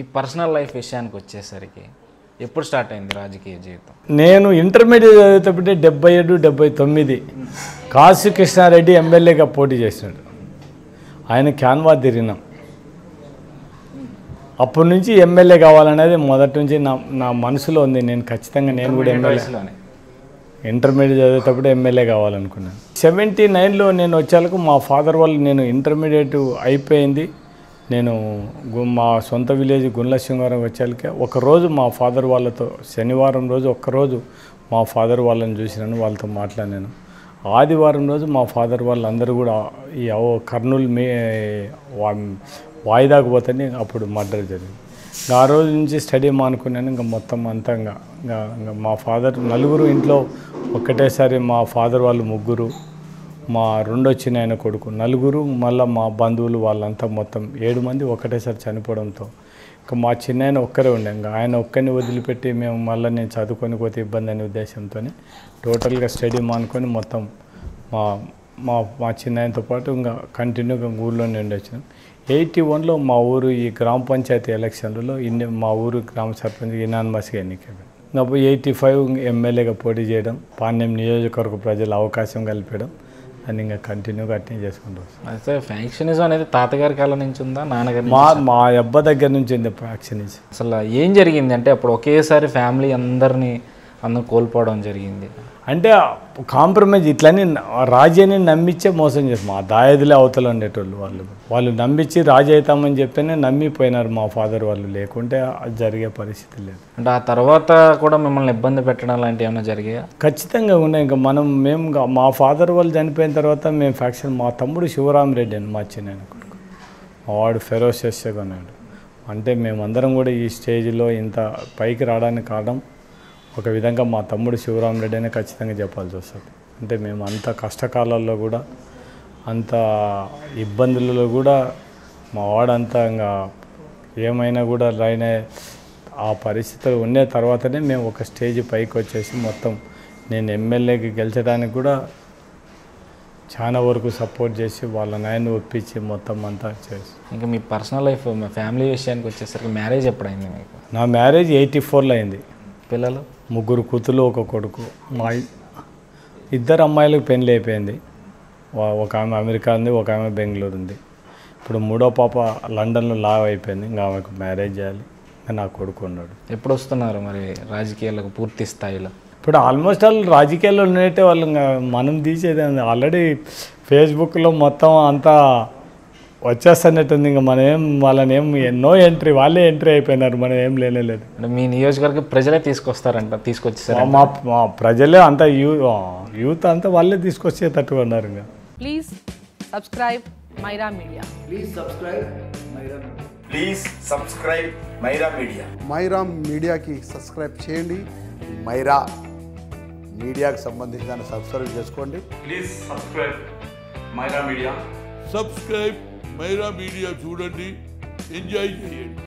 Personal life విషయానికి వచ్చేసరికి ఎప్పుడు స్టార్ట్ అయింది రాజకీయ జీవితం నేను ఇంటర్మీడియట్ చదివేటప్పుడే డెబ్బై ఏడు డెబ్బై తొమ్మిది కాశీ కృష్ణారెడ్డి ఎమ్మెల్యేగా పోటీ చేసినాడు ఆయన క్యాన్వా తిరిగినాం అప్పటి నుంచి ఎమ్మెల్యే కావాలనేది మొదటి నుంచి నా నా మనసులో ఉంది నేను ఖచ్చితంగా నేను కూడా ఎమ్మెల్యే వయసులోనే ఇంటర్మీడియట్ చదివేటప్పుడు ఎమ్మెల్యే కావాలనుకున్నాను సెవెంటీ నైన్లో నేను వచ్చేలకు మా ఫాదర్ వాళ్ళు నేను ఇంటర్మీడియట్ అయిపోయింది నేను గు- మా సొంత విలేజ్ గుండ్ల సింగారం వచ్చేళ్ళకే ఒకరోజు మా ఫాదర్ వాళ్ళతో శనివారం రోజు ఒక్కరోజు మా ఫాదర్ వాళ్ళని చూసినాను వాళ్ళతో మాట్లాడినాను ఆదివారం రోజు మా ఫాదర్ వాళ్ళందరూ కూడా ఈ అవ- కర్నూలు మే వా- వాయిదాకు పోతేనే అప్పుడు మర్డర్ జరిగింది ఇంకా ఆ రోజు నుంచి స్టడీ మానుకున్నాను ఇంకా మొత్తం అంతా ఇంకా ఇంకా ఇంకా మా ఫాదర్ నలుగురు ఇంట్లో ఒక్కటేసారి మా ఫాదర్ వాళ్ళు ముగ్గురు మా రెండో చిన్న ఆయన కొడుకు నలుగురు మళ్ళీ మా బంధువులు వాళ్ళంతా మొత్తం ఏడు మంది ఒకటేసారి చనిపోవడంతో ఇంకా మా చిన్న ఆయన ఒక్కరే ఉండే ఇంకా ఆయన ఒక్కరిని వదిలిపెట్టి మేము మళ్ళీ నేను చదువుకొని పోతే ఇబ్బంది అనే ఉద్దేశంతో టోటల్గా స్టడీ మానుకొని మొత్తం మా మా మా చిన్న ఆయనతో పాటు ఇంకా కంటిన్యూగా ఊళ్ళోనే ఉండొచ్చాం ఎయిటీ వన్లో మా ఊరు ఈ గ్రామ పంచాయతీ ఎలక్షన్లలో ఇన్ని మా ఊరు గ్రామ సర్పంచ్ ఇనాన్మస్గా ఎన్నికైంది ఇంకా ఎయిటీ ఫైవ్ ఎమ్మెల్యేగా పోటీ చేయడం పాణ్యం నియోజకవర్గ ప్రజలు అవకాశం కల్పించడం అని ఇంకా కంటిన్యూగా అట్నే చేసుకుంటూ వస్తాం అయితే ఫ్యాక్షనిజం అనేది తాతగారి కాలం నుంచి ఉందా నాన్నగారి నుంచి? మా మా అబ్బ దగ్గర నుంచి ఉంది వ్యాక్సిన్ ఇచ్చి అసలు ఏం జరిగింది అంటే అప్పుడు ఒకేసారి ఫ్యామిలీ అందరినీ అందరూ కోల్పోవడం జరిగింది అంటే కాంప్రమైజ్ ఇట్లని రాజీని నమ్మించే మోసం చేస్తాం మా దాయదులే అవతల ఉండేటోళ్ళు వాళ్ళు వాళ్ళు నమ్మించి రాజీ అవుతామని చెప్పినే నమ్మిపోయినారు మా ఫాదర్ వాళ్ళు లేకుంటే అది జరిగే పరిస్థితి లేదు అంటే ఆ తర్వాత కూడా మిమ్మల్ని ఇబ్బంది పెట్టడం లాంటివి ఏమైనా జరిగాయా ఖచ్చితంగా ఉన్నాయి ఇంకా మనం మేము ఇంకా మా ఫాదర్ వాళ్ళు చనిపోయిన తర్వాత మేము ఫ్యాక్షన్ మా తమ్ముడు శివరామరెడ్డి అని మా చిన్న కొడుకు మా వాడు ఫెరోషియస్గా ఉన్నాడు అంటే మేమందరం కూడా ఈ స్టేజ్లో ఇంత పైకి రావడానికి కారణం ఒక విధంగా మా తమ్ముడు శివరామరెడ్డి అనే ఖచ్చితంగా చెప్పాల్సి వస్తుంది అంటే మేము అంత కష్టకాలాల్లో కూడా అంత ఇబ్బందులలో కూడా మా వాడంతా ఇంకా ఏమైనా కూడా రాయిన ఆ పరిస్థితులు ఉండే తర్వాతనే మేము ఒక స్టేజ్ పైకి వచ్చేసి మొత్తం నేను ఎమ్మెల్యేకి గెలిచడానికి కూడా చాలా వరకు సపోర్ట్ చేసి వాళ్ళ నాయన్ని ఒప్పించి మొత్తం అంతా చేసి ఇంకా మీ పర్సనల్ లైఫ్ మీ ఫ్యామిలీ విషయానికి వచ్చేసరికి మ్యారేజ్ ఎప్పుడైంది మీకు నా మ్యారేజ్ ఎయిటీ ఫోర్లో అయింది పిల్లలు ముగ్గురు కూతులు ఒక కొడుకు మా ఇ- ఇద్దరు అమ్మాయిలకు పెళ్ళి అయిపోయింది వా- ఒక ఆమె అమెరికా ఉంది ఒక ఆమె బెంగళూరు ఉంది ఇప్పుడు మూడో పాప లండన్లో లావ్ అయిపోయింది ఇంకా ఆమెకు మ్యారేజ్ చేయాలి ఇంకా నా కొడుకు ఉన్నాడు ఎప్పుడు వస్తున్నారు మరి రాజకీయాలకు పూర్తి స్థాయిలో ఇప్పుడు ఆల్మోస్ట్ ఆల్ రాజకీయాల్లో ఉన్నట్టే వాళ్ళు ఇంకా మనం తీసేది ఆల్రెడీ ఫేస్బుక్లో మొత్తం అంతా వచ్చేస్తున్నట్టుంది ఇంకా మనం ఏం వాళ్ళని ఏం ఎన్నో ఎంట్రీ వాళ్ళే ఎంట్రీ అయిపోయినారు మనం ఏం లేనేలేదు అంటే మీ నియోజకవర్గ ప్రజలే తీసుకొస్తారంట తీసుకొచ్చేసారు మా మా ప్రజలే అంతా యూ యూత్ అంతా వాళ్ళే తీసుకొచ్చేటట్టుగా ఉన్నారు ఇంకా Please subscribe Myra Media. Please subscribe Myra Media. Please subscribe Myra Media Myra మీడియాకి సబ్స్క్రైబ్ చేయండి మైరా మీడియాకి సంబంధించి దాన్ని సబ్స్క్రైబ్ చేసుకోండి please subscribe Myra Media subscribe Myra Media చూడండి ఎంజాయ్ చేయండి